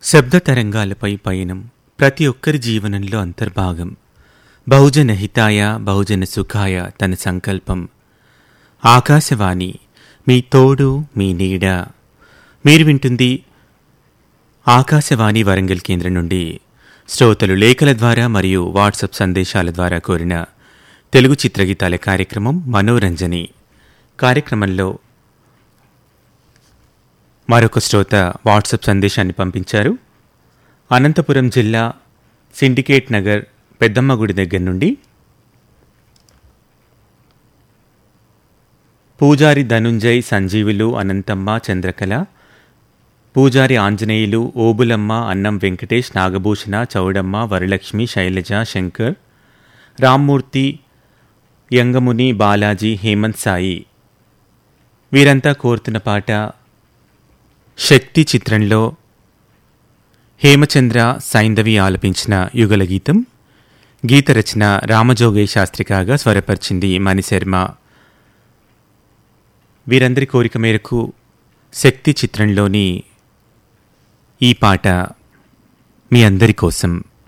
శబ్ద తరంగాలపై పయనం ప్రతి ఒక్కరి జీవనంలో అంతర్భాగం బహుజన హితాయ బహుజన సుఖాయ తన సంకల్పం ఆకాశవాణి మీ తోడు మీ నీడ మీరు వింటుంది ఆకాశవాణి వరంగల్ కేంద్రం నుండి శ్రోతలు లేఖల ద్వారా మరియు వాట్సాప్ సందేశాల ద్వారా కోరిన తెలుగు చిత్రగీతాల కార్యక్రమం మనోరంజని కార్యక్రమంలో మరొక శ్రోత వాట్సాప్ సందేశాన్ని పంపించారు అనంతపురం జిల్లా సిండికేట్ నగర్ పెద్దమ్మ గుడి దగ్గర నుండి పూజారి ధనుంజయ్ సంజీవులు అనంతమ్మ చంద్రకళ పూజారి ఆంజనేయులు ఓబులమ్మ అన్నం వెంకటేష్ నాగభూషణ చౌడమ్మ వరలక్ష్మి శైలజ శంకర్ రామ్మూర్తి యంగముని బాలాజీ హేమంత్ సాయి వీరంతా కోరుతున్న పాట శక్తి చిత్రంలో హేమచంద్ర సైంధవి ఆలపించిన యుగల గీతం గీత రచన రామజోగయ్య శాస్త్రి కాగా స్వరపరిచింది మణిశర్మ వీరందరి కోరిక మేరకు శక్తి చిత్రంలోని ఈ పాట మీ అందరి కోసం